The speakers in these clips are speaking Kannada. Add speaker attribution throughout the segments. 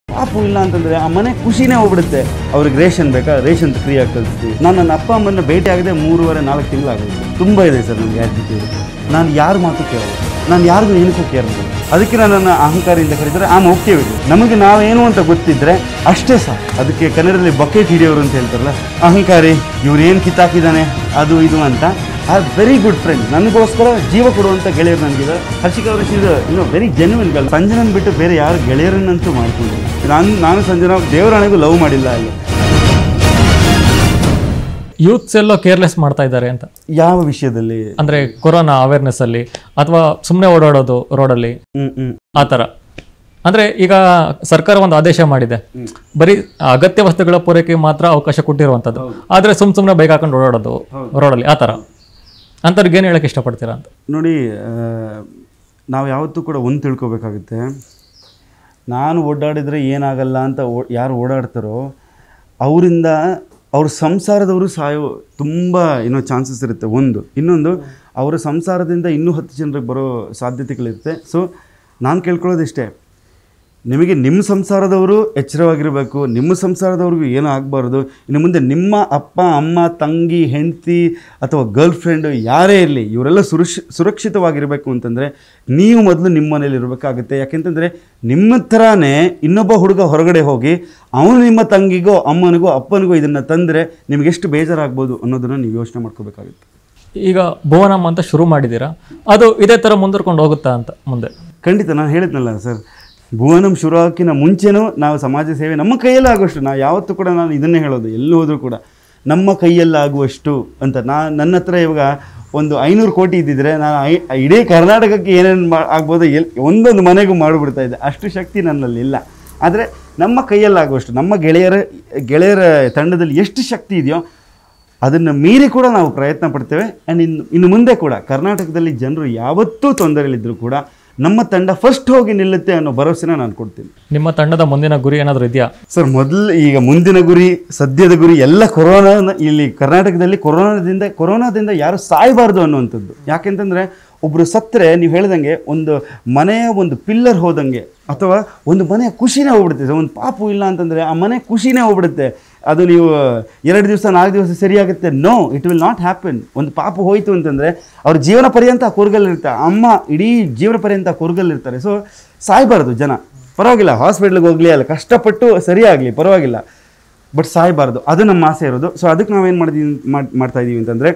Speaker 1: ಪಾಪು ಇಲ್ಲ ಅಂತಂದರೆ ಆ ಮನೆ ಖುಷಿನೇ ಹೋಗ್ಬಿಡುತ್ತೆ ಅವ್ರಿಗೆ ರೇಷನ್ ಬೇಕಾ ರೇಷನ್ ಫ್ರೀಯಾಗಿ ಕಳಿಸ್ತೀವಿ ನಾನು ನನ್ನ ಅಪ್ಪ ಅಮ್ಮನ ಭೇಟಿ ಆಗದೆ ಮೂರುವರೆ ನಾಲ್ಕು ತಿಂಗಳಾಗಿದೆ ತುಂಬ ಇದೆ ಸರ್ ನನಗೆ ಆ್ಯಟಿಟ್ಯೂಡ್ ನಾನು ಯಾರ ಮಾತು ಕೇಳಲ್ಲ ನಾನು ಯಾರಿಗೂ ಏನಕ್ಕೂ ಕೇರ್ ಮಾಡಲ್ಲ ಅದಕ್ಕೆ ನಾನು ನನ್ನ ಅಹಂಕಾರದಿಂದ ಕರೀತಾರೆ ಆಮ್ ಓಕೆ ವಿತ್ ನಮಗೆ ನಾವೇನು ಅಂತ ಗೊತ್ತಿದ್ರೆ ಅಷ್ಟೇ ಸಾಕು ಅದಕ್ಕೆ ಕನ್ನಡದಲ್ಲಿ ಬಕೆಟ್ ಹಿಡಿಯೋರು ಅಂತ ಹೇಳ್ತಾರಲ್ಲ ಅಹಂಕಾರಿ ಇವ್ರು ಏನು ಕಿತ್ತಾಕಿದ್ದಾನೆ ಅದು ಇದು ಅಂತ ಆ ವೆರಿ ಗುಡ್ ಫ್ರೆಂಡ್ ನನಗೋಸ್ಕರ ಜೀವ ಕೊಡುವಂಥ ಗೆಳೆಯರು ನನಗಿದೆ ಹರ್ಷಿಕ ಅವರು ಇದು ಇನ್ನು ವೆರಿ ಜೆನ್ಯೂನ್ ಗಲ್ ಸಂಜನನ್ ಬಿಟ್ಟು ಬೇರೆ ಯಾರು ಗೆಳೆಯರನ್ನಂತೂ ಮಾಡ್ಕೊಂಡಿಲ್ಲ ನಾನು ನಾನು ಸಂಜನಾ ದೇವರಾಣಿಗೂ ಲವ್ ಮಾಡಿಲ್ಲ ಅಲ್ಲಿ
Speaker 2: ಯೂತ್ಸ್ ಎಲ್ಲೋ ಕೇರ್ಲೆಸ್ ಮಾಡ್ತಾ ಇದ್ದಾರೆ ಅಂತ
Speaker 1: ಯಾವ ವಿಷಯದಲ್ಲಿ
Speaker 2: ಅಂದ್ರೆ ಕೊರೋನಾ ಅವೇರ್ನೆಸ್ ಅಲ್ಲಿ ಅಥವಾ ಸುಮ್ಮನೆ ಓಡಾಡೋದು ರೋಡಲ್ಲಿ
Speaker 1: ಹ್ಮ್ ಹ್ಮ್
Speaker 2: ಆ ಥರ ಅಂದ್ರೆ ಈಗ ಸರ್ಕಾರ ಒಂದು ಆದೇಶ ಮಾಡಿದೆ ಬರೀ ಅಗತ್ಯ ವಸ್ತುಗಳ ಪೂರೈಕೆ ಮಾತ್ರ ಅವಕಾಶ ಕೊಟ್ಟಿರುವಂಥದ್ದು ಆದ್ರೆ ಸುಮ್ ಸುಮ್ಮನೆ ಬೈಕ್ ಹಾಕೊಂಡು ಓಡಾಡೋದು ರೋಡಲ್ಲಿ ಆ ಥರ ಅಂಥವ್ರಿಗೆ ಏನು ಹೇಳಕ್ಕೆ ಇಷ್ಟಪಡ್ತೀರಾ ಅಂತ
Speaker 1: ನೋಡಿ ಆ, ನಾವು ಯಾವತ್ತೂ ಕೂಡ ಒಂದು ತಿಳ್ಕೊಬೇಕಾಗುತ್ತೆ ನಾನು ಓಡಾಡಿದರೆ ಏನಾಗಲ್ಲ ಅಂತ ಓ ಯಾರು ಓಡಾಡ್ತಾರೋ ಅವರಿಂದ ಅವ್ರ ಸಂಸಾರದವರು ಸಾಯೋ ತುಂಬ ಏನೋ ಚಾನ್ಸಸ್ ಇರುತ್ತೆ ಒಂದು ಇನ್ನೊಂದು ಅವರ ಸಂಸಾರದಿಂದ ಇನ್ನೂ ಹತ್ತು ಜನರಿಗೆ ಬರೋ ಸಾಧ್ಯತೆಗಳಿರುತ್ತೆ ಸೊ ನಾನು ಕೇಳ್ಕೊಳ್ಳೋದಿಷ್ಟೇ ನಿಮಗೆ ನಿಮ್ಮ ಸಂಸಾರದವರು ಎಚ್ಚರವಾಗಿರಬೇಕು ನಿಮ್ಮ ಸಂಸಾರದವ್ರಿಗೂ ಏನೂ ಆಗಬಾರ್ದು ಇನ್ನು ಮುಂದೆ ನಿಮ್ಮ ಅಪ್ಪ ಅಮ್ಮ ತಂಗಿ ಹೆಂಡತಿ ಅಥವಾ ಗರ್ಲ್ ಫ್ರೆಂಡು ಯಾರೇ ಇರಲಿ ಇವರೆಲ್ಲ ಸುರಕ್ಷ ಸುರಕ್ಷಿತವಾಗಿರಬೇಕು ಅಂತಂದರೆ ನೀವು ಮೊದಲು ನಿಮ್ಮ ಮನೇಲಿ ಇರಬೇಕಾಗುತ್ತೆ ಯಾಕೆಂತಂದರೆ ನಿಮ್ಮ ಥರನೇ ಇನ್ನೊಬ್ಬ ಹುಡುಗ ಹೊರಗಡೆ ಹೋಗಿ ಅವನು ನಿಮ್ಮ ತಂಗಿಗೋ ಅಮ್ಮನಿಗೋ ಅಪ್ಪನಿಗೋ ಇದನ್ನು ತಂದರೆ ನಿಮಗೆ ಎಷ್ಟು ಬೇಜಾರಾಗ್ಬೋದು ಅನ್ನೋದನ್ನು ನೀವು ಯೋಚನೆ ಮಾಡ್ಕೋಬೇಕಾಗುತ್ತೆ
Speaker 2: ಈಗ ಭುವನಮ್ಮ ಅಂತ ಶುರು ಮಾಡಿದ್ದೀರಾ ಅದು ಇದೇ ಥರ ಮುಂದುವರ್ಕೊಂಡು ಹೋಗುತ್ತಾ ಅಂತ ಮುಂದೆ
Speaker 1: ಖಂಡಿತ ನಾನು ಹೇಳಿದ್ನಲ್ಲ ಸರ್ ಭುವನಂ ಶುರು ಹಾಕಿನ ಮುಂಚೆನೂ ನಾವು ಸಮಾಜ ಸೇವೆ ನಮ್ಮ ಕೈಯಲ್ಲಿ ಆಗುವಷ್ಟು ನಾವು ಯಾವತ್ತೂ ಕೂಡ ನಾನು ಇದನ್ನೇ ಹೇಳೋದು ಎಲ್ಲಿ ಹೋದರೂ ಕೂಡ ನಮ್ಮ ಕೈಯಲ್ಲಾಗುವಷ್ಟು ಅಂತ ನಾ ನನ್ನ ಹತ್ರ ಇವಾಗ ಒಂದು ಐನೂರು ಕೋಟಿ ಇದ್ದಿದ್ರೆ ನಾನು ಐ- ಇಡೀ ಕರ್ನಾಟಕಕ್ಕೆ ಏನೇನು ಮಾ ಆಗ್ಬೋದು ಎಲ್ ಒಂದೊಂದು ಮನೆಗೂ ಮಾಡಿಬಿಡ್ತಾ ಇದ್ದೆ ಅಷ್ಟು ಶಕ್ತಿ ನನ್ನಲ್ಲಿ ಇಲ್ಲ ಆದರೆ ನಮ್ಮ ಕೈಯಲ್ಲಾಗುವಷ್ಟು ನಮ್ಮ ಗೆಳೆಯರ ಗೆಳೆಯರ ತಂಡದಲ್ಲಿ ಎಷ್ಟು ಶಕ್ತಿ ಇದೆಯೋ ಅದನ್ನು ಮೀರಿ ಕೂಡ ನಾವು ಪ್ರಯತ್ನ ಪಡ್ತೇವೆ ಆ್ಯಂಡ್ ಇನ್ನು ಇನ್ನು ಮುಂದೆ ಕೂಡ ಕರ್ನಾಟಕದಲ್ಲಿ ಜನರು ಯಾವತ್ತೂ ತೊಂದರೆಯಲ್ಲಿದ್ದರೂ ಕೂಡ ನಮ್ಮ ತಂಡ ಫಸ್ಟ್ ಹೋಗಿ ನಿಲ್ಲುತ್ತೆ ಅನ್ನೋ ಭರವಸೆನ ನಾನು ಕೊಡ್ತೀನಿ
Speaker 2: ನಿಮ್ಮ ತಂಡದ ಮುಂದಿನ ಗುರಿ ಏನಾದರೂ ಇದೆಯಾ
Speaker 1: ಸರ್ ಮೊದಲು ಈಗ ಮುಂದಿನ ಗುರಿ ಸದ್ಯದ ಗುರಿ ಎಲ್ಲ ಕೊರೋನಾ ಇಲ್ಲಿ ಕರ್ನಾಟಕದಲ್ಲಿ ಕೊರೋನಾದಿಂದ ಕೊರೋನಾದಿಂದ ಯಾರು ಸಾಯಬಾರ್ದು ಅನ್ನುವಂಥದ್ದು ಯಾಕೆಂತಂದರೆ ಒಬ್ಬರು ಸತ್ತರೆ ನೀವು ಹೇಳ್ದಂಗೆ ಒಂದು ಮನೆಯ ಒಂದು ಪಿಲ್ಲರ್ ಹೋದಂಗೆ ಅಥವಾ ಒಂದು ಮನೆಯ ಖುಷಿನೇ ಹೋಗ್ಬಿಡುತ್ತೆ ಒಂದು ಪಾಪು ಇಲ್ಲ ಅಂತಂದರೆ ಆ ಮನೆ ಖುಷಿನೇ ಹೋಗ್ಬಿಡುತ್ತೆ ಅದು ನೀವು ಎರಡು ದಿವಸ ನಾಲ್ಕು ದಿವಸ ಸರಿಯಾಗುತ್ತೆ no it will not happen ಒಂದು ಪಾಪು ಹೋಯಿತು ಅಂತಂದರೆ ಅವ್ರ ಜೀವನ ಪರ್ಯಂತ ಆ ಕೂರ್ಗಲ್ಲಿರ್ತಾರೆ ಅಮ್ಮ ಇಡೀ ಜೀವನ ಪರ್ಯಂತ ಕೂರ್ಗಲ್ಲಿರ್ತಾರೆ ಸೊ ಸಾಯಬಾರ್ದು ಜನ ಪರವಾಗಿಲ್ಲ ಹಾಸ್ಪಿಟ್ಲಿಗೆ ಹೋಗಲಿ ಅಲ್ಲ ಕಷ್ಟಪಟ್ಟು ಸರಿಯಾಗಲಿ ಪರವಾಗಿಲ್ಲ ಬಟ್ ಸಾಯಬಾರ್ದು ಅದು ನಮ್ಮ ಆಸೆ ಇರೋದು ಸೊ ಅದಕ್ಕೆ ನಾವೇನು ಮಾಡಿದೀವಿ ಮಾಡ್- ಮಾಡ್ತಾ ಇದ್ದೀವಿ ಅಂತಂದರೆ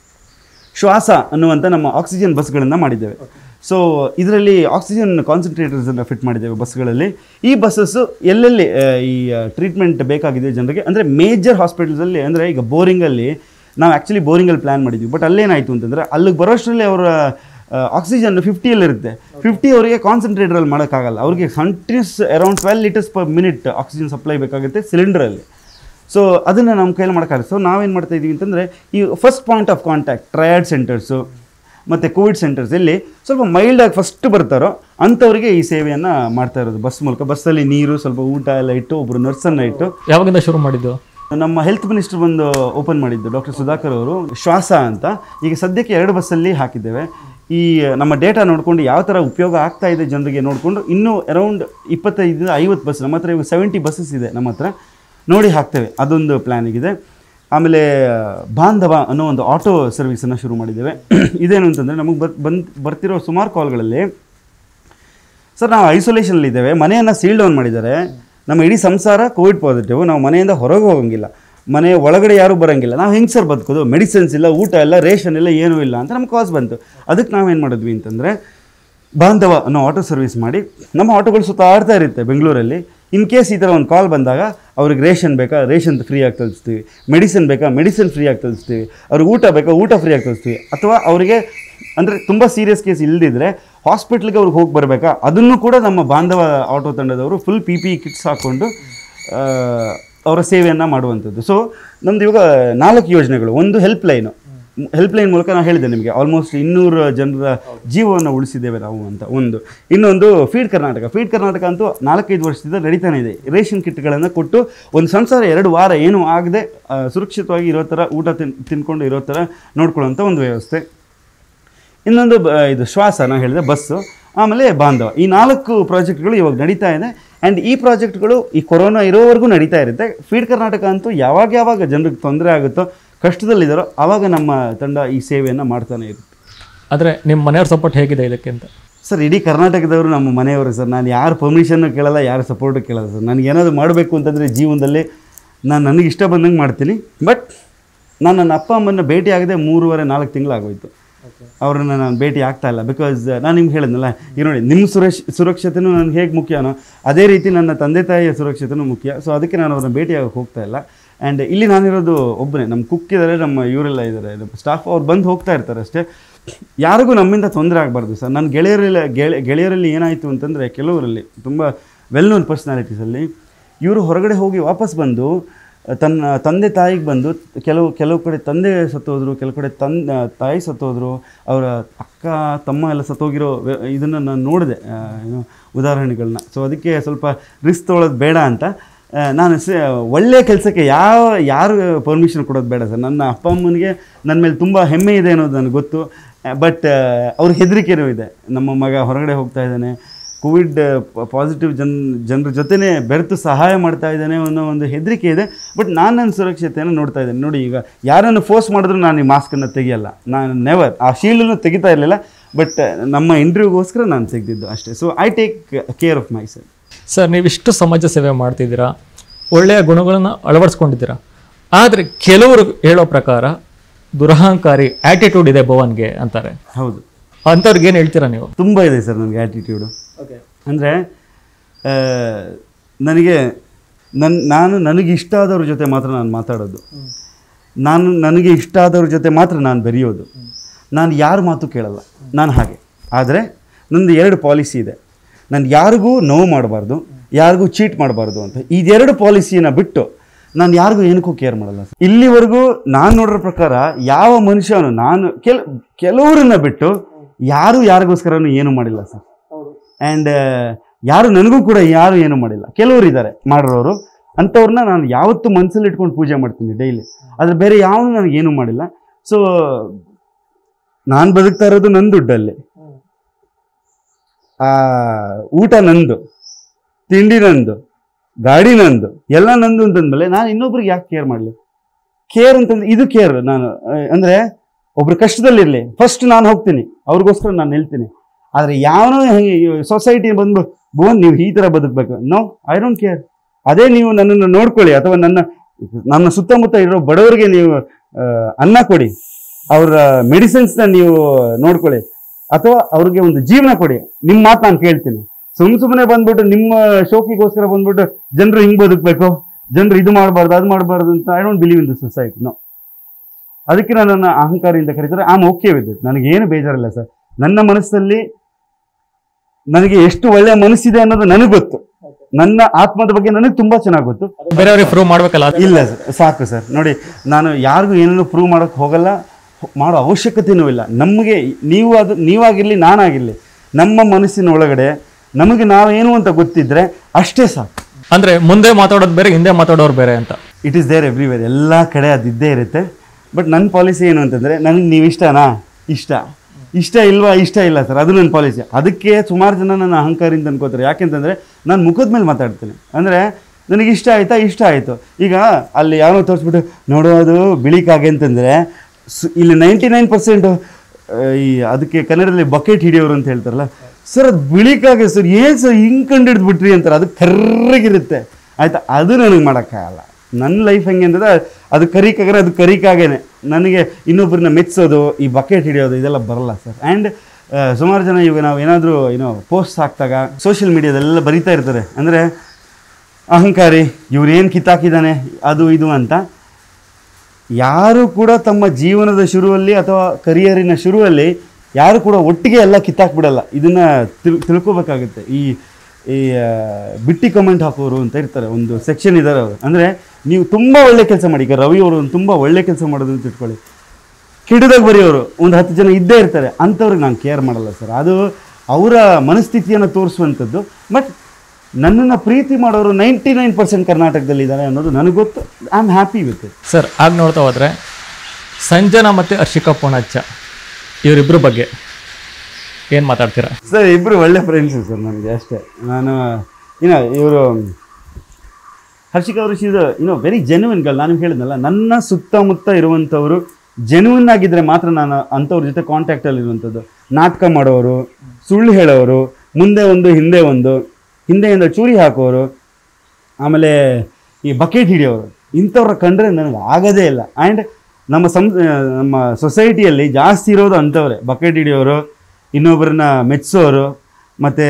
Speaker 1: ಶ್ವಾಸ ಅನ್ನುವಂಥ ನಮ್ಮ ಆಕ್ಸಿಜನ್ ಬಸ್ಗಳನ್ನು ಮಾಡಿದ್ದೇವೆ ಸೊ ಇದರಲ್ಲಿ ಆಕ್ಸಿಜನ್ ಕಾನ್ಸಂಟ್ರೇಟರ್ಸನ್ನು ಫಿಟ್ ಮಾಡಿದ್ದೇವೆ ಬಸ್ಗಳಲ್ಲಿ ಈ ಬಸ್ಸಸ್ಸು ಎಲ್ಲೆಲ್ಲಿ ಆ, ಈ ಟ್ರೀಟ್ಮೆಂಟ್ ಬೇಕಾಗಿದೆ ಜನರಿಗೆ ಅಂದರೆ ಮೇಜರ್ ಹಾಸ್ಪಿಟಲ್ಸಲ್ಲಿ ಅಂದರೆ ಈಗ ಬೋರಿಂಗಲ್ಲಿ ನಾವು ಆ್ಯಕ್ಚುಲಿ ಬೋರಿಂಗಲ್ಲಿ ಪ್ಲ್ಯಾನ್ ಮಾಡಿದ್ವಿ ಬಟ್ ಅಲ್ಲೇನಾಯಿತು ಅಂತಂದರೆ ಅಲ್ಲಿಗೆ ಬರೋಷ್ಟರಲ್ಲಿ ಅವರ ಆಕ್ಸಿಜನ್ ಫಿಫ್ಟಿಯಲ್ಲಿರುತ್ತೆ ಫಿಫ್ಟಿ ಅವರಿಗೆ ಕಾನ್ಸಂಟ್ರೇಟರಲ್ಲಿ ಮಾಡೋಕ್ಕಾಗಲ್ಲ ಅವ್ರಿಗೆ continuous around twelve litres per minute oxygen supply ಬೇಕಾಗುತ್ತೆ ಸಿಲಿಂಡರಲ್ಲಿ ಸೊ ಅದನ್ನು ನಮ್ಮ ಕೈಯಲ್ಲಿ ಮಾಡೋಕ್ಕಾಗಲ್ಲ ಸೊ ನಾವೇನು ಮಾಡ್ತಾ ಇದ್ದೀವಿ ಅಂತಂದರೆ ಈ first point of contact triage centres ಮತ್ತು ಕೋವಿಡ್ ಸೆಂಟರ್ಸ್ ಎಲ್ಲಿ ಸ್ವಲ್ಪ ಮೈಲ್ಡಾಗಿ ಫಸ್ಟ್ ಬರ್ತಾರೋ ಅಂಥವ್ರಿಗೆ ಈ ಸೇವೆಯನ್ನು ಮಾಡ್ತಾ ಇರೋದು ಬಸ್ ಮೂಲಕ ಬಸ್ಸಲ್ಲಿ ನೀರು ಸ್ವಲ್ಪ ಊಟ ಎಲ್ಲ ಇಟ್ಟು ಒಬ್ಬರು ನರ್ಸನ್ನು ಇಟ್ಟು
Speaker 2: ಯಾವಾಗಿಂದ ಶುರು ಮಾಡಿದ್ದು
Speaker 1: ನಮ್ಮ ಹೆಲ್ತ್ ಮಿನಿಸ್ಟರ್ ಬಂದು ಓಪನ್ ಮಾಡಿದ್ದು ಡಾಕ್ಟರ್ ಸುಧಾಕರ್ ಅವರು ಶ್ವಾಸ ಅಂತ ಈಗ ಸದ್ಯಕ್ಕೆ ಎರಡು ಬಸ್ಸಲ್ಲಿ ಹಾಕಿದ್ದೇವೆ ಈ ನಮ್ಮ ಡೇಟಾ ನೋಡಿಕೊಂಡು ಯಾವ ಥರ ಉಪಯೋಗ ಆಗ್ತಾ ಇದೆ ಜನರಿಗೆ ನೋಡಿಕೊಂಡು ಇನ್ನೂ ಅರೌಂಡ್ ಇಪ್ಪತ್ತೈದು ಐವತ್ತು ಬಸ್ ನಮ್ಮ ಹತ್ರ ಇವಾಗ ಸೆವೆಂಟಿ ಬಸ್ಸಸ್ ಇದೆ ನಮ್ಮ ಹತ್ರ ನೋಡಿ ಹಾಕ್ತೇವೆ ಅದೊಂದು ಪ್ಲ್ಯಾನಿಗಿದೆ ಆಮೇಲೆ ಬಾಂಧವ ಅನ್ನೋ ಒಂದು ಆಟೋ ಸರ್ವಿಸನ್ನು ಶುರು ಮಾಡಿದ್ದೇವೆ ಇದೇನು ಅಂತಂದರೆ ನಮಗೆ ಬರ್ ಬಂದು ಬರ್ತಿರೋ ಸುಮಾರು ಕಾಲ್ಗಳಲ್ಲಿ ಸರ್ ನಾವು ಐಸೋಲೇಷನಲ್ಲಿ ಇದ್ದೇವೆ ಮನೆಯನ್ನು ಸೀಲ್ ಡೌನ್ ಮಾಡಿದ್ದಾರೆ ನಮ್ಮ ಇಡೀ ಸಂಸಾರ ಕೋವಿಡ್ ಪಾಸಿಟಿವ್ ನಾವು ಮನೆಯಿಂದ ಹೊರಗೆ ಹೋಗಂಗಿಲ್ಲ ಮನೆಯ ಒಳಗಡೆ ಯಾರೂ ಬರೋಂಗಿಲ್ಲ ನಾವು ಹೆಂಗೆ ಸರ್ ಬದುಕೋದು ಮೆಡಿಸಿನ್ಸ್ ಇಲ್ಲ ಊಟ ಇಲ್ಲ ರೇಷನ್ ಇಲ್ಲ ಏನೂ ಇಲ್ಲ ಅಂತ ನಮ್ಗೆ ಕಾಸ್ ಬಂತು ಅದಕ್ಕೆ ನಾವೇನು ಮಾಡಿದ್ವಿ ಅಂತಂದರೆ ಬಾಂಧವ ಅನ್ನೋ ಆಟೋ ಸರ್ವಿಸ್ ಮಾಡಿ ನಮ್ಮ ಆಟೋಗಳು ಸುತ್ತಾಡ್ತಾ ಇರುತ್ತೆ ಬೆಂಗಳೂರಲ್ಲಿ ಇನ್ ಕೇಸ್ ಈ ಥರ ಒಂದು ಕಾಲ್ ಬಂದಾಗ ಅವ್ರಿಗೆ ರೇಷನ್ ಬೇಕಾ ರೇಷನ್ ಫ್ರೀಯಾಗಿ ತಲುಪಿಸ್ತೀವಿ ಮೆಡಿಸಿನ್ ಬೇಕಾ ಮೆಡಿಸಿನ್ ಫ್ರೀಯಾಗಿ ತಲುಪಿಸ್ತೀವಿ ಅವ್ರಿಗೆ ಊಟ ಬೇಕಾ ಊಟ ಫ್ರೀಯಾಗಿ ತಲುಪಿಸ್ತೀವಿ ಅಥವಾ ಅವರಿಗೆ ಅಂದರೆ ತುಂಬ ಸೀರಿಯಸ್ ಕೇಸ್ ಇಲ್ಲದಿದ್ದರೆ ಹಾಸ್ಪಿಟ್ಲಿಗೆ ಅವ್ರಿಗೆ ಹೋಗಿ ಬರಬೇಕಾ ಅದನ್ನು ಕೂಡ ನಮ್ಮ ಬಾಂಧವ ಆಟೋ ತಂಡದವರು ಫುಲ್ ಪಿ ಪಿ ಕಿಟ್ಸ್ ಹಾಕ್ಕೊಂಡು ಆ, ಅವರ ಸೇವೆಯನ್ನು ಮಾಡುವಂಥದ್ದು ಸೊ ನಮ್ದು ಇವಾಗ ನಾಲ್ಕು ಯೋಜನೆಗಳು ಒಂದು ಹೆಲ್ಪ್ ಲೈನು ಹೆಲ್ಪ್ ಲೈನ್ ಮೂಲಕ ನಾನು ಹೇಳಿದೆ ನಿಮಗೆ ಆಲ್ಮೋಸ್ಟ್ ಇನ್ನೂರು ಜನರ ಜೀವವನ್ನು ಉಳಿಸಿದ್ದೇವೆ ನಾವು ಅಂತ ಒಂದು ಇನ್ನೊಂದು ಫೀಡ್ ಕರ್ನಾಟಕ ಫೀಡ್ ಕರ್ನಾಟಕ ಅಂತೂ ನಾಲ್ಕೈದು ವರ್ಷದಿಂದ ನಡೀತಾನೆ ಇದೆ ರೇಷನ್ ಕಿಟ್ಗಳನ್ನು ಕೊಟ್ಟು ಒಂದು ಸಂಸಾರ ಎರಡು ವಾರ ಏನೂ ಆಗದೆ ಸುರಕ್ಷಿತವಾಗಿ ಇರೋ ಥರ ಊಟ ತಿನ್ ತಿನ್ಕೊಂಡು ಇರೋ ಥರ ನೋಡ್ಕೊಳ್ಳೋಂಥ ಒಂದು ವ್ಯವಸ್ಥೆ ಇನ್ನೊಂದು ಬ- ಇದು ಶ್ವಾಸ ನಾನು ಹೇಳಿದೆ ಬಸ್ಸು ಆಮೇಲೆ ಬಾಂಧವ ಈ ನಾಲ್ಕು ಪ್ರಾಜೆಕ್ಟ್ಗಳು ಇವಾಗ ನಡೀತಾ ಇದೆ ಆ್ಯಂಡ್ ಈ ಪ್ರಾಜೆಕ್ಟ್ಗಳು ಈ ಕೊರೋನಾ ಇರೋವರೆಗೂ ನಡೀತಾ ಇರುತ್ತೆ ಫೀಡ್ ಕರ್ನಾಟಕ ಅಂತೂ ಯಾವಾಗ ಯಾವಾಗ ಜನರಿಗೆ ತೊಂದರೆ ಆಗುತ್ತೋ ಕಷ್ಟದಲ್ಲಿದ್ದಾರೋ ಆವಾಗ ನಮ್ಮ ತಂಡ ಈ ಸೇವೆಯನ್ನು ಮಾಡ್ತಾನೆ ಇರುತ್ತೆ
Speaker 2: ಆದರೆ ನಿಮ್ಮ ಮನೆಯವ್ರ ಸಪೋರ್ಟ್ ಹೇಗಿದೆ ಇದಕ್ಕೆ ಅಂತ
Speaker 1: ಸರ್ ಇಡೀ ಕರ್ನಾಟಕದವರು ನಮ್ಮ ಮನೆಯವರು ಸರ್ ನಾನು ಯಾರು ಪರ್ಮಿಷನ್ನು ಕೇಳಲ್ಲ ಯಾರು ಸಪೋರ್ಟು ಕೇಳಲ್ಲ ಸರ್ ನನಗೆ ಏನಾದರೂ ಮಾಡಬೇಕು ಅಂತಂದರೆ ಜೀವನದಲ್ಲಿ ನಾನು ನನಗೆ ಇಷ್ಟ ಬಂದಂಗೆ ಮಾಡ್ತೀನಿ ಬಟ್ ನಾನು ನನ್ನ ಅಪ್ಪ ಅಮ್ಮನ ಭೇಟಿ ಆಗದೆ ಮೂರುವರೆ ನಾಲ್ಕು ತಿಂಗಳಾಗೋಯ್ತು ಅವ್ರನ್ನ ನಾನು ಭೇಟಿ ಆಗ್ತಾ ಇಲ್ಲ ಬಿಕಾಸ್ ನಾನು ನಿಮ್ಗೆ ಹೇಳಿದ್ನಲ್ಲ ಈಗ ನೋಡಿ ನಿಮ್ಮ ಸುರಕ್ಷ ಸುರಕ್ಷತೆನೂ ನನಗೆ ಹೇಗೆ ಮುಖ್ಯನೋ ಅದೇ ರೀತಿ ನನ್ನ ತಂದೆ ತಾಯಿಯ ಸುರಕ್ಷತೆನೂ ಮುಖ್ಯ ಸೊ ಅದಕ್ಕೆ ನಾನು ಅವ್ರನ್ನ ಭೇಟಿ ಆಗಕ್ಕೆ ಹೋಗ್ತಾ ಇಲ್ಲ ಆ್ಯಂಡ್ ಇಲ್ಲಿ ನಾನಿರೋದು ಒಬ್ಬನೇ ನಮ್ಮ ಕುಕ್ ಇದ್ದಾರೆ ನಮ್ಮ ಇವರೆಲ್ಲ ಇದ್ದಾರೆ ಸ್ಟಾಫ್ ಅವ್ರು ಬಂದು ಹೋಗ್ತಾ ಇರ್ತಾರೆ ಅಷ್ಟೇ ಯಾರಿಗೂ ನಮ್ಮಿಂದ ತೊಂದರೆ ಆಗಬಾರ್ದು ಸರ್ ನನ್ನ ಗೆಳೆಯರಲ್ಲಿ ಗೆಳೆ ಗೆಳೆಯರಲ್ಲಿ ಏನಾಯಿತು ಅಂತಂದರೆ ಕೆಲವರಲ್ಲಿ ತುಂಬ ವೆಲ್ ನೋನ್ ಪರ್ಸ್ನಾಲಿಟೀಸಲ್ಲಿ ಇವರು ಹೊರಗಡೆ ಹೋಗಿ ವಾಪಸ್ ಬಂದು ತನ್ನ ತಂದೆ ತಾಯಿಗೆ ಬಂದು ಕೆಲವು ಕೆಲವು ಕಡೆ ತಂದೆ ಸತ್ತೋದ್ರು ಕೆಲವು ಕಡೆ ತನ್ ತಾಯಿ ಸತ್ತೋದ್ರು ಅವರ ಅಕ್ಕ ತಮ್ಮ ಎಲ್ಲ ಸತ್ತೋಗಿರೋ ಇದನ್ನು ನಾನು ನೋಡಿದೆ ಆ, ಏನು ಉದಾಹರಣೆಗಳನ್ನ ಸೊ ಅದಕ್ಕೆ ಸ್ವಲ್ಪ ರಿಸ್ಕ್ ತೊಗೊಳೋದು ಬೇಡ ಅಂತ ಆ, ನಾನು ಸ ಒಳ್ಳೆಯ ಕೆಲಸಕ್ಕೆ ಯಾವ ಯಾರು ಪರ್ಮಿಷನ್ ಕೊಡೋದು ಬೇಡ ಸರ್ ನನ್ನ ಅಪ್ಪ ಅಮ್ಮನಿಗೆ ನನ್ನ ಮೇಲೆ ತುಂಬ ಹೆಮ್ಮೆ ಇದೆ ಅನ್ನೋದು ನನಗೆ ಗೊತ್ತು ಬಟ್ ಅವ್ರ ಹೆದರಿಕೆನೂ ಇದೆ ನಮ್ಮ ಮಗ ಹೊರಗಡೆ ಹೋಗ್ತಾ ಇದ್ದಾನೆ ಕೋವಿಡ್ ಪಾಸಿಟಿವ್ ಜನ್ ಜನರ ಜೊತೆನೇ ಬೆರೆತು ಸಹಾಯ ಮಾಡ್ತಾ ಇದ್ದಾನೆ ಅನ್ನೋ ಒಂದು ಹೆದರಿಕೆ ಇದೆ ಬಟ್ ನಾನು ನನ್ನ ಸುರಕ್ಷತೆಯನ್ನು ನೋಡ್ತಾ ಇದ್ದೇನೆ ನೋಡಿ ಈಗ ಯಾರನ್ನು ಫೋರ್ಸ್ ಮಾಡಿದ್ರು ನಾನು ಈ ಮಾಸ್ಕನ್ನು ತೆಗಿಯಲ್ಲ ನಾನು ನೆವರ್ ಆ ಶೀಲ್ಡನ್ನು ತೆಗಿತಾ ಇರಲಿಲ್ಲ ಬಟ್ ನಮ್ಮ ಇಂಟರ್ವ್ಯೂಗೋಸ್ಕರ ನಾನು ತೆಗೆದಿದ್ದು ಅಷ್ಟೇ so I take care of myself
Speaker 2: sir ನೀವಿಷ್ಟು ಸಮಾಜ ಸೇವೆ ಮಾಡ್ತಿದ್ದೀರಾ ಒಳ್ಳೆಯ ಗುಣಗಳನ್ನು ಅಳವಡಿಸ್ಕೊಂಡಿದ್ದೀರಾ ಆದರೆ ಕೆಲವರು ಹೇಳೋ ಪ್ರಕಾರ ದುರಹಂಕಾರಿ ಆಟಿಟ್ಯೂಡ್ ಇದೆ ಭವನ್ಗೆ ಅಂತಾರೆ
Speaker 1: ಹೌದು
Speaker 2: ಅಂಥವ್ರಿಗೆ ಏನು ಹೇಳ್ತೀರಾ ನೀವು
Speaker 1: ತುಂಬ ಇದೆ ಸರ್ ನನಗೆ ಆ್ಯಟಿಟ್ಯೂಡು ಅಂದರೆ ನನಗೆ ನನ್ನ ನಾನು ನನಗೆ ಇಷ್ಟ ಆದವ್ರ ಜೊತೆ ಮಾತ್ರ ನಾನು ಮಾತಾಡೋದು ನಾನು ನನಗೆ ಇಷ್ಟ ಆದವ್ರ ಜೊತೆ ಮಾತ್ರ ನಾನು ಬೆರೆಯೋದು ನಾನು ಯಾರ ಮಾತು ಕೇಳಲ್ಲ ನಾನು ಹಾಗೆ ಆದರೆ ನಂದು ಎರಡು ಪಾಲಿಸಿ ಇದೆ ನಾನು ಯಾರಿಗೂ ನೋವು ಮಾಡಬಾರ್ದು ಯಾರಿಗೂ ಚೀಟ್ ಮಾಡಬಾರ್ದು ಅಂತ ಇದೆರಡು ಪಾಲಿಸಿನ ಬಿಟ್ಟು ನಾನು ಯಾರಿಗೂ ಏನಕ್ಕೂ ಕೇರ್ ಮಾಡಲ್ಲ ಸರ್ ಇಲ್ಲಿವರೆಗೂ ನಾನು ನೋಡಿರೋ ಪ್ರಕಾರ ಯಾವ ಮನುಷ್ಯನು ನಾನು ಕೆಲ ಕೆಲವರನ್ನ ಬಿಟ್ಟು ಯಾರು ಯಾರಿಗೋಸ್ಕರನೂ ಏನು ಮಾಡಿಲ್ಲ ಸರ್ ಆ್ಯಂಡ್ ಯಾರು ನನಗೂ ಕೂಡ ಯಾರು ಏನು ಮಾಡಿಲ್ಲ ಕೆಲವರು ಇದ್ದಾರೆ ಮಾಡಿರೋರು ಅಂಥವ್ರನ್ನ ನಾನು ಯಾವತ್ತೂ ಮನಸ್ಸಲ್ಲಿ ಇಟ್ಕೊಂಡು ಪೂಜೆ ಮಾಡ್ತೀನಿ ಡೈಲಿ ಆದರೆ ಬೇರೆ ಯಾವನು ನನಗೇನು ಮಾಡಿಲ್ಲ ಸೊ ನಾನು ಬದುಕ್ತಾ ಇರೋದು ನನ್ನ ದುಡ್ಡಲ್ಲಿ ಆ, ಊಟ ನಂದು ತಿಂಡಿ ನಂದು ಗಾಡಿ ನಂದು ಎಲ್ಲ ನಂದು ಅಂತಂದ್ಮೇಲೆ ನಾನು ಇನ್ನೊಬ್ರಿಗೆ ಯಾಕೆ ಕೇರ್ ಮಾಡಲಿ ಕೇರ್ ಅಂತಂದ್ರೆ ಇದು ಕೇರ್ ನಾನು ಆ, ಅಂದ್ರೆ ಒಬ್ರು ಕಷ್ಟದಲ್ಲಿರಲಿ ಫಸ್ಟ್ ನಾನು ಹೋಗ್ತೀನಿ ಅವ್ರಿಗೋಸ್ಕರ ನಾನು ನಿಲ್ತೀನಿ ಆದರೆ ಯಾವನೋ ಸೊಸೈಟಿ ಬಂದು ಭುವನ್ ನೀವು ಈ ಥರ ಬದುಕಬೇಕು ನೋ ಐ ಡೋಂಟ್ ಕೇರ್ ಅದೇ ನೀವು ನನ್ನನ್ನು ನೋಡ್ಕೊಳ್ಳಿ ಅಥವಾ ನನ್ನ ನನ್ನ ಸುತ್ತಮುತ್ತ ಇರೋ ಬಡವರಿಗೆ ನೀವು ಆ, ಅನ್ನ ಕೊಡಿ ಅವರ ಮೆಡಿಸಿನ್ಸ್ನ ನೀವು ನೋಡ್ಕೊಳ್ಳಿ ಅಥವಾ ಅವ್ರಿಗೆ ಒಂದು ಜೀವನ ಕೊಡಿ ನಿಮ್ಮ ಮಾತು ನಾನು ಕೇಳ್ತೀನಿ ಸುಮ್ ಸುಮ್ಮನೆ ಬಂದ್ಬಿಟ್ಟು ನಿಮ್ಮ ಶೋಕಿಗೋಸ್ಕರ ಬಂದ್ಬಿಟ್ಟು ಜನರು ಹಿಂಗ್ ಬದುಕಬೇಕು ಜನರು ಇದು ಮಾಡಬಾರ್ದು ಅದು ಮಾಡಬಾರ್ದು ಅಂತ I don't believe in the society no ಅದಕ್ಕೆ ನಾನು ನನ್ನ ಅಹಂಕಾರದಿಂದ ಕರೀತಾರೆ ಆಮ್ ಓಕೆ ವಿತ್ ಇಟ್ ನನಗೇನು ಬೇಜಾರಿಲ್ಲ ಸರ್ ನನ್ನ ಮನಸ್ಸಲ್ಲಿ ನನಗೆ ಎಷ್ಟು ಒಳ್ಳೆಯ ಮನಸ್ಸಿದೆ ಅನ್ನೋದು ನನಗೆ ಗೊತ್ತು ನನ್ನ ಆತ್ಮದ ಬಗ್ಗೆ ನನಗೆ ತುಂಬಾ ಚೆನ್ನಾಗಿ ಗೊತ್ತು
Speaker 2: ಬೇರೆಯವ್ರಿಗೆ ಪ್ರೂವ್ ಮಾಡ್ಬೇಕಲ್ಲ ಅದು
Speaker 1: ಇಲ್ಲ ಸರ್ ಸಾಕು ಸರ್ ನೋಡಿ ನಾನು ಯಾರಿಗೂ ಏನನ್ನು ಪ್ರೂವ್ ಮಾಡೋಕ್ಕೆ ಹೋಗಲ್ಲ ಹೊ- ಮಾಡೋ ಅವಶ್ಯಕತೆಯೂ ಇಲ್ಲ ನಮಗೆ ನೀವು ಅದು ನೀವಾಗಿರಲಿ ನಾನಾಗಿರಲಿ ನಮ್ಮ ಮನಸ್ಸಿನ ಒಳಗಡೆ ನಮಗೆ ನಾವೇನು ಅಂತ ಗೊತ್ತಿದ್ರೆ ಅಷ್ಟೇ ಸಾಕು
Speaker 2: ಅಂದ್ರೆ ಮುಂದೆ ಮಾತಾಡೋದು ಬೇರೆ ಹಿಂದೆ ಮಾತಾಡೋರು ಬೇರೆ ಅಂತ
Speaker 1: ಇಟ್ ಈಸ್ ದೇರ್ ಎವ್ರಿವೇರ್ ಎಲ್ಲ ಕಡೆ ಅದು ಇದ್ದೇ ಇರುತ್ತೆ ಬಟ್ ನನ್ನ ಪಾಲಿಸಿ ಏನು ಅಂತಂದರೆ ನನಗೆ ನೀವು ಇಷ್ಟನಾ ಇಷ್ಟ ಇಷ್ಟ ಇಲ್ವಾ ಇಷ್ಟ ಇಲ್ಲ ಸರ್ ಅದು ನನ್ನ ಪಾಲಿಸಿ ಅದಕ್ಕೆ ಸುಮಾರು ಜನ ನನ್ನ ಅಹಂಕಾರದಿಂದ ಅನ್ಕೋತಾರೆ ಯಾಕೆಂತಂದರೆ ನಾನು ಮುಖದ ಮೇಲೆ ಮಾತಾಡ್ತೀನಿ ಅಂದರೆ ನನಗೆ ಇಷ್ಟ ಆಯಿತಾ ಇಷ್ಟ ಆಯಿತು ಈಗ ಅಲ್ಲಿ ಯಾವನೋ ತೋರಿಸ್ಬಿಟ್ಟು ನೋಡೋದು ಬಿಳಿಕಾಗೆ ಅಂತಂದರೆ ಸು ಇಲ್ಲಿ ನೈಂಟಿ ನೈನ್ ಪರ್ಸೆಂಟು ಈ ಅದಕ್ಕೆ ಕನ್ನಡದಲ್ಲಿ ಬಕೆಟ್ ಹಿಡಿಯೋರು ಅಂತ ಹೇಳ್ತಾರಲ್ಲ ಸರ್ ಅದು ಬಿಳಿಕಾಗೆ ಸರ್ ಏನು ಸರ್ ಹಿಂಗೆ ಕಂಡು ಹಿಡಿದ್ಬಿಟ್ರಿ ಅಂತಾರೆ ಅದು ಕರ್ರಗಿರುತ್ತೆ ಆಯಿತಾ ಅದು ನನಗೆ ಮಾಡೋಕ್ಕಾಗಲ್ಲ ನನ್ನ ಲೈಫ್ ಹೆಂಗೆ ಅಂತಂದ್ರೆ ಅದು ಕರಿಕಾಗ್ರೆ ಅದು ಕರಿಕಾಗೇನೆ ನನಗೆ ಇನ್ನೊಬ್ಬರನ್ನ ಮೆಚ್ಚೋದು ಈ ಬಕೆಟ್ ಹಿಡಿಯೋದು ಇದೆಲ್ಲ ಬರಲ್ಲ ಸರ್ ಆ್ಯಂಡ್ ಸುಮಾರು ಜನ ಇವಾಗ ನಾವು ಏನಾದರೂ ಏನೋ ಪೋಸ್ಟ್ ಹಾಕ್ದಾಗ ಸೋಷಿಯಲ್ ಮೀಡಿಯಾದಲ್ಲೆಲ್ಲ ಬರೀತಾ ಇರ್ತಾರೆ ಅಂದರೆ ಅಹಂಕಾರಿ ಇವ್ರು ಏನು ಕಿತ್ತಾಕಿದ್ದಾನೆ ಅದು ಇದು ಅಂತ ಯಾರು ಕೂಡ ತಮ್ಮ ಜೀವನದ ಶುರುವಲ್ಲಿ ಅಥವಾ ಕರಿಯರಿನ ಶುರುವಲ್ಲಿ ಯಾರು ಕೂಡ ಒಟ್ಟಿಗೆ ಎಲ್ಲ ಕಿತ್ತಾಕ್ಬಿಡಲ್ಲ ಇದನ್ನ ತಿಳ್ ತಿಳ್ಕೊಬೇಕಾಗುತ್ತೆ ಈ ಈ ಆ, ಬಿಟ್ಟಿ ಕಮೆಂಟ್ ಹಾಕೋರು ಅಂತ ಇರ್ತಾರೆ ಒಂದು ಸೆಕ್ಷನ್ ಇದ್ದಾರೆ ಅವರು ಅಂದರೆ ನೀವು ತುಂಬ ಒಳ್ಳೆ ಕೆಲಸ ಮಾಡಿ ಈಗ ರವಿ ಅವರು ಒಂದು ತುಂಬ ಒಳ್ಳೆ ಕೆಲಸ ಮಾಡೋದು ಅಂತ ಇಟ್ಕೊಳ್ಳಿ ಕಿಡಿದಾಗ ಬರೆಯೋರು ಒಂದು ಹತ್ತು ಜನ ಇದ್ದೇ ಇರ್ತಾರೆ ಅಂಥವ್ರಿಗೆ ನಾನು ಕೇರ್ ಮಾಡಲ್ಲ ಸರ್ ಅದು ಅವರ ಮನಸ್ಥಿತಿಯನ್ನು ತೋರಿಸುವಂಥದ್ದು ಬಟ್ ನನ್ನನ್ನು ಪ್ರೀತಿ ಮಾಡೋರು ನೈಂಟಿ ನೈನ್ ಪರ್ಸೆಂಟ್ ಕರ್ನಾಟಕದಲ್ಲಿದ್ದಾರೆ ಅನ್ನೋದು ನನಗೆ ಗೊತ್ತು I am happy with it
Speaker 2: sir ಆಗ ನೋಡ್ತಾ ಹೋದ್ರೆ ಸಂಜನಾ ಮತ್ತೆ ಹರ್ಷಿಕಾ ಪೂಣಚ್ಚ ಇವರಿಬ್ಬರ ಬಗ್ಗೆ ಏನು ಮಾತಾಡ್ತೀರಾ
Speaker 1: ಸರ್ ಇಬ್ಬರು ಒಳ್ಳೆ ಫ್ರೆಂಡ್ಸು ಸರ್ ನನಗೆ ಅಷ್ಟೇ ನಾನು ಇನ್ನು ಇವರು ಹರ್ಷಿಕಾ ಅವರು ಇದು ಇನ್ನು ವೆರಿ ಜೆನ್ಯೂನ್ ಗರ್ಲ್ ನಾನು ಹೇಳಿದ್ನಲ್ಲ ನನ್ನ ಸುತ್ತಮುತ್ತ ಇರುವಂಥವರು ಜೆನ್ಯೂನ್ ಆಗಿದ್ದರೆ ಮಾತ್ರ ನಾನು ಅಂಥವ್ರ ಜೊತೆ ಕಾಂಟ್ಯಾಕ್ಟಲ್ಲಿ ಇರುವಂಥದ್ದು ನಾಟಕ ಮಾಡೋರು ಸುಳ್ಳು ಹೇಳೋರು ಮುಂದೆ ಒಂದು ಹಿಂದೆ ಒಂದು ಹಿಂದೆಯಿಂದ ಚೂರಿ ಹಾಕೋರು ಆಮೇಲೆ ಈ ಬಕೆಟ್ ಹಿಡಿಯೋರು ಇಂಥವ್ರ ಕಂಡ್ರೆ ನನಗೆ ಆಗೋದೇ ಇಲ್ಲ ಆ್ಯಂಡ್ ನಮ್ಮ ಸಂ ನಮ್ಮ ಸೊಸೈಟಿಯಲ್ಲಿ ಜಾಸ್ತಿ ಇರೋದು ಅಂಥವ್ರೆ ಬಕೆಟ್ ಹಿಡಿಯೋರು ಇನ್ನೊಬ್ಬರನ್ನ ಮೆಚ್ಚೋರು ಮತ್ತು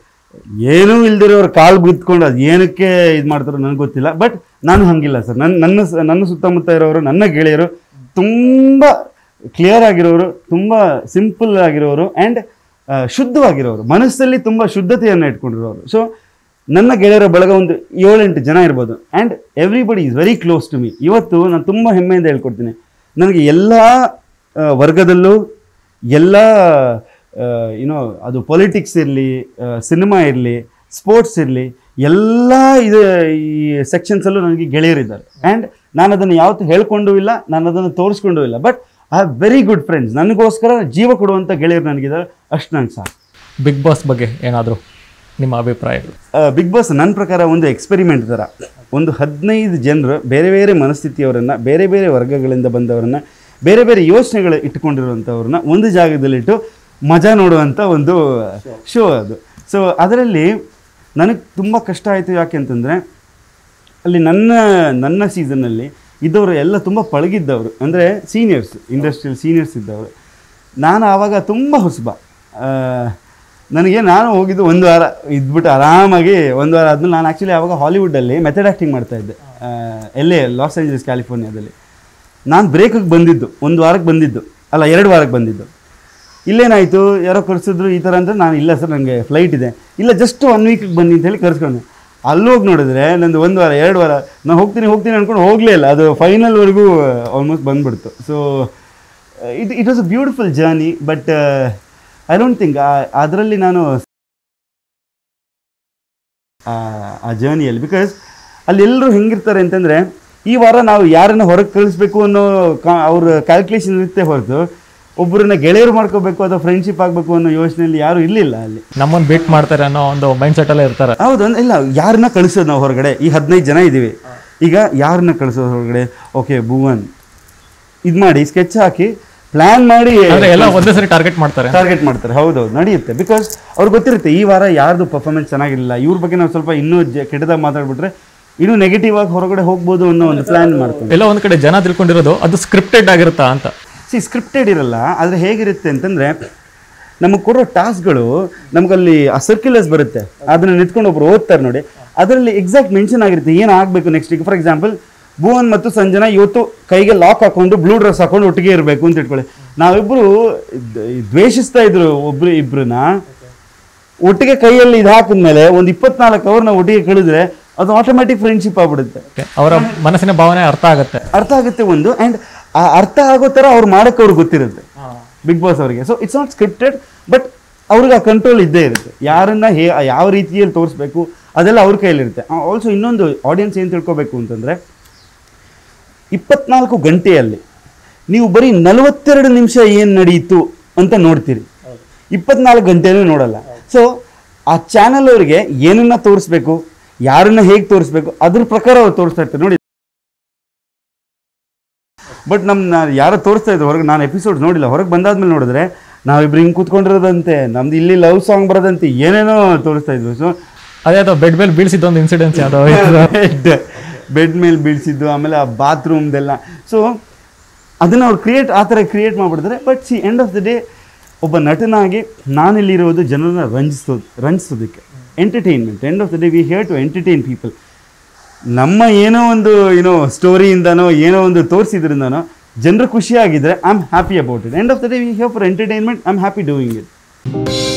Speaker 1: ಏನೂ ಇಲ್ದಿರೋರು ಕಾಲು ಬಿತ್ಕೊಂಡು ಅದು ಏನಕ್ಕೆ ಇದು ಮಾಡ್ತಾರೋ ನನಗೆ ಗೊತ್ತಿಲ್ಲ ಬಟ್ ನಾನು ಹಂಗಿಲ್ಲ ಸರ್ ನನ್ನ ನನ್ನ ಸ- ನನ್ನ ಸುತ್ತಮುತ್ತ ಇರೋರು ನನ್ನ ಗೆಳೆಯರು ತುಂಬ ಕ್ಲಿಯರ್ ಆಗಿರೋರು ತುಂಬ ಸಿಂಪಲ್ ಆಗಿರೋರು ಆ್ಯಂಡ್ ಶುದ್ಧವಾಗಿರೋರು ಮನಸ್ಸಲ್ಲಿ ತುಂಬ ಶುದ್ಧತೆಯನ್ನು ಇಟ್ಕೊಂಡಿರೋರು ಸೊ ನನ್ನ ಗೆಳೆಯರ ಬಳಗ ಒಂದು ಏಳೆಂಟು ಜನ ಇರ್ಬೋದು and everybody is very close to me ಇವತ್ತು ನಾನು ತುಂಬ ಹೆಮ್ಮೆಯಿಂದ ಹೇಳ್ಕೊಡ್ತೀನಿ ನನಗೆ ಎಲ್ಲ ಆ, ವರ್ಗದಲ್ಲೂ ಎಲ್ಲ ಯುನೋ ಅದು ಪೊಲಿಟಿಕ್ಸ್ ಇರಲಿ ಸಿನಿಮಾ ಇರಲಿ ಸ್ಪೋರ್ಟ್ಸ್ ಇರಲಿ ಎಲ್ಲ ಇದು ಈ ಸೆಕ್ಷನ್ಸಲ್ಲೂ ನನಗೆ ಗೆಳೆಯರಿದ್ದಾರೆ ಆ್ಯಂಡ್ ನಾನು ಅದನ್ನು ಯಾವತ್ತೂ ಹೇಳ್ಕೊಂಡೂ ಇಲ್ಲ ನಾನು ಅದನ್ನು ತೋರಿಸ್ಕೊಂಡೂ ಇಲ್ಲ but I have very good friends ನನಗೋಸ್ಕರ ಜೀವ ಕೊಡುವಂಥ ಗೆಳೆಯರು ನನಗಿದ್ದಾರೆ ಅಷ್ಟು ನಂಗೆ ಸಾಕು
Speaker 2: ಬಿಗ್ ಬಾಸ್ ಬಗ್ಗೆ ಏನಾದರೂ ನಿಮ್ಮ ಅಭಿಪ್ರಾಯಗಳು
Speaker 1: ಬಿಗ್ ಬಾಸ್ ನನ್ನ ಪ್ರಕಾರ ಒಂದು ಎಕ್ಸ್ಪೆರಿಮೆಂಟ್ ಥರ ಒಂದು ಹದಿನೈದು ಜನರು ಬೇರೆ ಬೇರೆ ಮನಸ್ಥಿತಿಯವರನ್ನು ಬೇರೆ ಬೇರೆ ವರ್ಗಗಳಿಂದ ಬಂದವರನ್ನ ಬೇರೆ ಬೇರೆ ಯೋಚನೆಗಳು ಇಟ್ಕೊಂಡಿರುವಂಥವ್ರನ್ನ ಒಂದು ಜಾಗದಲ್ಲಿಟ್ಟು ಮಜಾ ನೋಡುವಂಥ ಒಂದು ಶೋ ಅದು ಸೊ ಅದರಲ್ಲಿ ನನಗೆ ತುಂಬ ಕಷ್ಟ ಆಯಿತು ಯಾಕೆ ಅಂತಂದರೆ ಅಲ್ಲಿ ನನ್ನ ನನ್ನ ಸೀಸನ್ನಲ್ಲಿ ಇದ್ದವರು ಎಲ್ಲ ತುಂಬ ಪಳಗಿದ್ದವರು ಅಂದರೆ ಸೀನಿಯರ್ಸ್ ಇಂಡಸ್ಟ್ರಿಯಲ್ ಸೀನಿಯರ್ಸ್ ಇದ್ದವರು ನಾನು ಆವಾಗ ತುಂಬ ಹೊಸಬ ಆ, ನನಗೆ ನಾನು ಹೋಗಿದ್ದು ಒಂದು ವಾರ ಇದ್ಬಿಟ್ಟು ಆರಾಮಾಗಿ ಒಂದು ವಾರ ಆದ್ಮೇಲೆ ನಾನು ಆ್ಯಕ್ಚುಲಿ ಆವಾಗ ಹಾಲಿವುಡ್ಡಲ್ಲಿ ಮೆಥಡ್ ಆ್ಯಕ್ಟಿಂಗ್ ಮಾಡ್ತಾ ಇದ್ದೆ ಆ, ಎಲ್ಲೇ ಲಾಸ್ ಏಂಜಲೀಸ್ ಕ್ಯಾಲಿಫೋರ್ನಿಯಾದಲ್ಲಿ ನಾನು ಬ್ರೇಕಿಗೆ ಬಂದಿದ್ದು ಒಂದು ವಾರಕ್ಕೆ ಬಂದಿದ್ದು ಅಲ್ಲ ಎರಡು ವಾರಕ್ಕೆ ಬಂದಿದ್ದು ಇಲ್ಲೇನಾಯಿತು ಯಾರೋ ಕರೆಸಿದ್ರು ಈ ಥರ ಅಂದರೆ ನಾನು ಇಲ್ಲ ಸರ್ ನನಗೆ ಫ್ಲೈಟ್ ಇದೆ ಇಲ್ಲ ಜಸ್ಟ್ ಒನ್ ವೀಕಿಗೆ ಬನ್ನಿ ಅಂತ ಹೇಳಿ ಕರ್ಸ್ಕೊಂಡೆ ಅಲ್ಲೋಗಿ ನೋಡಿದ್ರೆ ನಂದು ಒಂದು ವಾರ ಎರಡು ವಾರ ನಾನು ಹೋಗ್ತೀನಿ ಹೋಗ್ತೀನಿ ಅಂದ್ಕೊಂಡು ಹೋಗಲೇ ಇಲ್ಲ ಅದು ಫೈನಲ್ವರೆಗೂ ಆಲ್ಮೋಸ್ಟ್ ಬಂದ್ಬಿಡ್ತು so it it was a beautiful journey but I don't think ಅದರಲ್ಲಿ ನಾನು ಆ- ಆ ಜರ್ನಿಯಲ್ಲಿ ಬಿಕಾಸ್ ಅಲ್ಲಿ ಎಲ್ಲರೂ ಹೆಂಗಿರ್ತಾರೆ ಅಂತಂದರೆ ಈ ವಾರ ನಾವು ಯಾರನ್ನ ಹೊರಗೆ ಕಳಿಸ್ಬೇಕು ಅನ್ನೋ ಕಾ ಅವ್ರ ಕ್ಯಾಲ್ಕುಲೇಷನ್ ಇರುತ್ತೆ ಹೊರತು ಒಬ್ಬರನ್ನ ಗೆಳೆಯರು ಮಾಡ್ಕೋಬೇಕು ಅಥವಾ ಫ್ರೆಂಡ್ಶಿಪ್ ಆಗಬೇಕು ಅನ್ನೋ ಯೋಚನೆಯಲ್ಲಿ ಯಾರು ಇರಲಿಲ್ಲ ಅಲ್ಲಿ
Speaker 2: ನಮ್ಮನ್ನು ಬೀಟ್ ಮಾಡ್ತಾರೆ ಅನ್ನೋ ಒಂದು ಮೈಂಡ್ ಸೆಟ್ಟಲ್ಲೇ ಇರ್ತಾರೆ
Speaker 1: ಹೌದು ಅಂದ್ರೆ ಇಲ್ಲ ಯಾರನ್ನ ಕಳಿಸೋದು ನಾವು ಹೊರಗಡೆ ಈ ಹದಿನೈದು ಜನ ಇದ್ದೀವಿ ಈಗ ಯಾರನ್ನ ಕಳಿಸೋದು ಹೊರಗಡೆ ಓಕೆ ಭುವನ್ ಇದು ಮಾಡಿ ಸ್ಕೆಚ್ ಹಾಕಿ ಪ್ಲ್ಯಾನ್ ಮಾಡಿ
Speaker 2: ಅಂದ್ರೆ ಎಲ್ಲ ಒಂದೇ ಸರಿ ಟಾರ್ಗೆಟ್ ಮಾಡ್ತಾರೆ
Speaker 1: ಟಾರ್ಗೆಟ್ ಮಾಡ್ತಾರೆ ಹೌದೌದು ನಡೆಯುತ್ತೆ ಬಿಕಾಸ್ ಅವ್ರಿಗೆ ಗೊತ್ತಿರುತ್ತೆ ಈ ವಾರ ಯಾರ್ದು ಪರ್ಫಾರ್ಮೆನ್ಸ್ ಚೆನ್ನಾಗಿರಲಿಲ್ಲ ಇವ್ರ ಬಗ್ಗೆ ನಾವು ಸ್ವಲ್ಪ ಇನ್ನೂ ಜ ಕೆಟ್ಟದಾಗ ಮಾತಾಡ್ಬಿಟ್ರೆ ಇನ್ನೂ ನೆಗೆಟಿವ್ ಆಗಿ ಹೊರಗಡೆ ಹೋಗ್ಬೋದು ಅನ್ನೋ ಒಂದು ಪ್ಲ್ಯಾನ್ ಮಾಡ್ಕೊಂಡು
Speaker 2: ಎಲ್ಲ ಒಂದ್ ಕಡೆ ಜನ ತಿಳ್ಕೊಂಡಿರೋದು ಅದು ಸ್ಕ್ರಿಪ್ಟೆಡ್ ಆಗಿರುತ್ತಾ ಅಂತ
Speaker 1: ಸಿ ಸ್ಕ್ರಿಪ್ಟೆಡ್ ಇರಲ್ಲ ಆದರೆ ಹೇಗಿರುತ್ತೆ ಅಂತಂದರೆ ನಮಗೆ ಕೊಡೋ ಟಾಸ್ಕ್ಗಳು ನಮಗಲ್ಲಿ ಆ ಸರ್ಕ್ಯುಲರ್ಸ್ ಬರುತ್ತೆ ಅದನ್ನು ನಿಂತ್ಕೊಂಡು ಒಬ್ರು ಓದ್ತಾರೆ ನೋಡಿ ಅದರಲ್ಲಿ ಎಕ್ಸಾಕ್ಟ್ ಮೆನ್ಷನ್ ಆಗಿರುತ್ತೆ ಏನು ಆಗಬೇಕು ನೆಕ್ಸ್ಟ್ ಈಗ ಫಾರ್ ಎಕ್ಸಾಂಪಲ್ ಭುವನ್ ಮತ್ತು ಸಂಜನಾ ಇವತ್ತು ಕೈಗೆ ಲಾಕ್ ಹಾಕೊಂಡು ಬ್ಲೂ ಡ್ರೆಸ್ ಹಾಕೊಂಡು ಒಟ್ಟಿಗೆ ಇರಬೇಕು ಅಂತ ಇಟ್ಕೊಳ್ಳಿ ನಾವಿಬ್ಬರು ದ್ವೇಷಿಸ್ತಾ ಇದ್ರು ಒಬ್ರು ಇಬ್ರನ್ನ ಒಟ್ಟಿಗೆ ಕೈಯಲ್ಲಿ ಇದು ಹಾಕಿದ್ಮೇಲೆ ಒಂದು ಇಪ್ಪತ್ನಾಲ್ಕು ಅವ್ರನ್ನ ಒಟ್ಟಿಗೆ ಕಳಿದ್ರೆ ಅದು ಆಟೋಮೆಟಿಕ್ ಫ್ರೆಂಡ್ಶಿಪ್ ಆಗ್ಬಿಡುತ್ತೆ
Speaker 2: Okay. ಅವರ ಮನಸ್ಸಿನ ಭಾವನೆ ಅರ್ಥ ಆಗುತ್ತೆ
Speaker 1: ಅರ್ಥ ಆಗುತ್ತೆ ಒಂದು ಆ್ಯಂಡ್ ಆ ಅರ್ಥ ಆಗೋ ಥರ ಅವ್ರು ಮಾಡೋಕ್ಕೆ ಅವ್ರಿಗೆ ಗೊತ್ತಿರುತ್ತೆ ಬಿಗ್ ಬಾಸ್ ಅವರಿಗೆ so it's not scripted but ಅವ್ರಿಗೆ ಆ ಕಂಟ್ರೋಲ್ ಇದ್ದೇ ಇರುತ್ತೆ ಯಾರನ್ನ ಹೇ ಯಾವ ರೀತಿಯಲ್ಲಿ ತೋರಿಸ್ಬೇಕು ಅದೆಲ್ಲ ಅವ್ರ ಕೈಯಲ್ಲಿರುತ್ತೆ ಆಲ್ಸೋ ಇನ್ನೊಂದು ಆಡಿಯನ್ಸ್ ಏನು ತಿಳ್ಕೊಬೇಕು ಅಂತಂದರೆ ಇಪ್ಪತ್ನಾಲ್ಕು ಗಂಟೆಯಲ್ಲಿ ನೀವು ಬರೀ ನಲವತ್ತೆರಡು ನಿಮಿಷ ಏನು ನಡೀತು ಅಂತ ನೋಡ್ತೀರಿ ಇಪ್ಪತ್ನಾಲ್ಕು ಗಂಟೆನೂ ನೋಡಲ್ಲ ಸೊ ಆ ಚಾನಲ್ ಅವರಿಗೆ ಏನನ್ನ ತೋರಿಸ್ಬೇಕು ಯಾರನ್ನ ಹೇಗೆ ತೋರಿಸ್ಬೇಕು ಅದ್ರ ಪ್ರಕಾರ ಅವ್ರು ತೋರಿಸ್ತಾ ಇರ್ತಾರೆ ನೋಡಿ ಬಟ್ ನಮ್ಮ ಯಾರೋ ತೋರಿಸ್ತಾ ಇದ್ರು ಹೊರಗೆ ನಾನು ಎಪಿಸೋಡ್ ನೋಡಿಲ್ಲ ಹೊರಗೆ ಬಂದಾದ್ಮೇಲೆ ನೋಡಿದ್ರೆ ನಾವಿಬ್ರು ಹಿಂಗೆ ಕೂತ್ಕೊಂಡಿರೋದಂತೆ ನಮ್ದು ಇಲ್ಲಿ ಲವ್ ಸಾಂಗ್ ಬರೋದಂತೆ ಏನೇನೋ ತೋರಿಸ್ತಾ ಇದ್ವು ಸೊ
Speaker 2: ಅದೇ ಅದು ಬೆಡ್ ಮೇಲೆ ಬೀಳ್ಸಿದ್ದು ಒಂದು ಇನ್ಸಿಡೆನ್ಸ್ ಯಾವ್ದೋ
Speaker 1: ಬೆಡ್ ಬೆಡ್ ಮೇಲೆ ಬೀಳ್ಸಿದ್ದು ಆಮೇಲೆ ಆ ಬಾತ್ರೂಮ್ದೆಲ್ಲ ಸೊ ಅದನ್ನು ಅವ್ರು ಕ್ರಿಯೇಟ್ ಆ ಥರ ಕ್ರಿಯೇಟ್ ಮಾಡಿಬಿಡ್ತಾರೆ but see end of the day ಒಬ್ಬ ನಟನಾಗಿ ನಾನಿಲ್ಲಿರೋದು ಜನರನ್ನ ರಂಜಿಸೋದು ರಂಜಿಸೋದಕ್ಕೆ entertainment end of the day we here to entertain people ನಮ್ಮ ಏನೋ ಒಂದು ಏನೋ ಸ್ಟೋರಿಯಿಂದನೋ ಏನೋ ಒಂದು ತೋರಿಸಿದ್ರಿಂದನೋ ಜನರು ಖುಷಿಯಾಗಿದ್ದರೆ I am happy about it end of the day we here for entertainment I am happy doing it